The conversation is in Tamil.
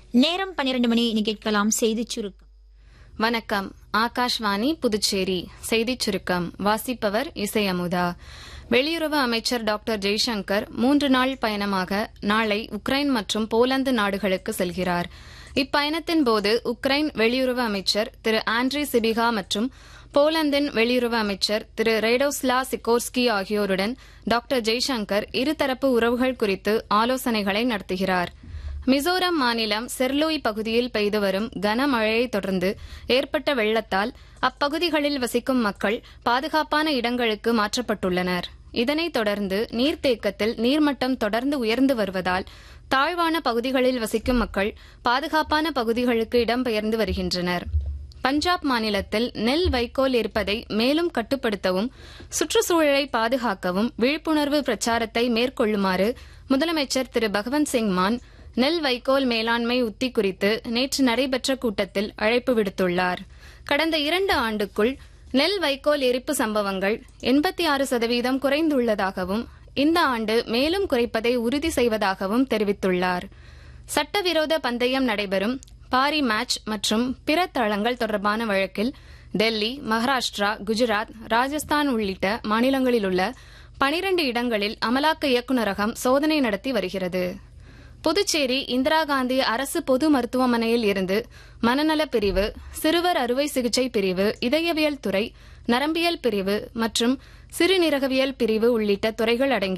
நேரம் பன்னிரண்டு மணி இனி கேட்கலாம் செய்திச் சுருக்கம் வணக்கம் ஆகாஷ்வாணி புதுச்சேரி செய்திச் சுருக்கம் வாசிப்பவர் இசை அமுதா வெளியுறவு அமைச்சர் டாக்டர் ஜெய்சங்கர் மூன்று நாள் பயணமாக நாளை உக்ரைன் மற்றும் போலந்து நாடுகளுக்கு செல்கிறார் இப்பயணத்தின் போது உக்ரைன் வெளியுறவு அமைச்சர் திரு ஆண்ட்ரி சிபிகா மற்றும் போலந்தின் வெளியுறவு அமைச்சர் திரு ரேடோஸ்லா சிக்கோர்ஸ்கி ஆகியோருடன் டாக்டர் ஜெய்சங்கர் இருதரப்பு உறவுகள் குறித்து ஆலோசனைகளை நடத்துகிறார் மிசோரம் மாநிலம் செர்லோய் பகுதியில் பெய்து வரும் கனமழையை தொடர்ந்து ஏற்பட்ட வெள்ளத்தால் அப்பகுதிகளில் வசிக்கும் மக்கள் பாதுகாப்பான இடங்களுக்கு மாற்றப்பட்டுள்ளனர் இதனைத் தொடர்ந்து நீர்த்தேக்கத்தில் நீர்மட்டம் தொடர்ந்து உயர்ந்து வருவதால் தாழ்வான பகுதிகளில் வசிக்கும் மக்கள் பாதுகாப்பான பகுதிகளுக்கு இடம்பெயர்ந்து வருகின்றனர் பஞ்சாப் மாநிலத்தில் நெல் வைக்கோல் இருப்பதை மேலும் கட்டுப்படுத்தவும் சுற்றுச்சூழலை பாதுகாக்கவும் விழிப்புணர்வு பிரச்சாரத்தை மேற்கொள்ளுமாறு முதலமைச்சர் திரு பகவந்த் சிங் மான் நெல் வைக்கோல் மேலாண்மை உத்தி குறித்து நேற்று நடைபெற்ற கூட்டத்தில் அழைப்பு விடுத்துள்ளார் கடந்த இரண்டு ஆண்டுக்குள் நெல் வைக்கோல் எரிப்பு சம்பவங்கள் எண்பத்தி ஆறு சதவீதம் குறைந்துள்ளதாகவும் இந்த ஆண்டு மேலும் குறைப்பதை உறுதி செய்வதாகவும் தெரிவித்துள்ளார் சட்டவிரோத பந்தயம் நடைபெறும் பாரி மேட்ச் மற்றும் பிற தளங்கள் தொடர்பான வழக்கில் டெல்லி மகாராஷ்டிரா குஜராத் ராஜஸ்தான் உள்ளிட்ட மாநிலங்களில் உள்ள பனிரண்டு இடங்களில் அமலாக்க இயக்குநரகம் சோதனை நடத்தி வருகிறது புதுச்சேரி இந்திரா காந்தி அரசு பொது மருத்துவமனையில் இருந்து மனநலப் பிரிவு சிறுவர் அறுவை சிகிச்சை பிரிவு இதயவியல் துறை நரம்பியல் பிரிவு மற்றும் சிறுநீரகவியல் பிரிவு உள்ளிட்ட துறைகள் அடங்கிய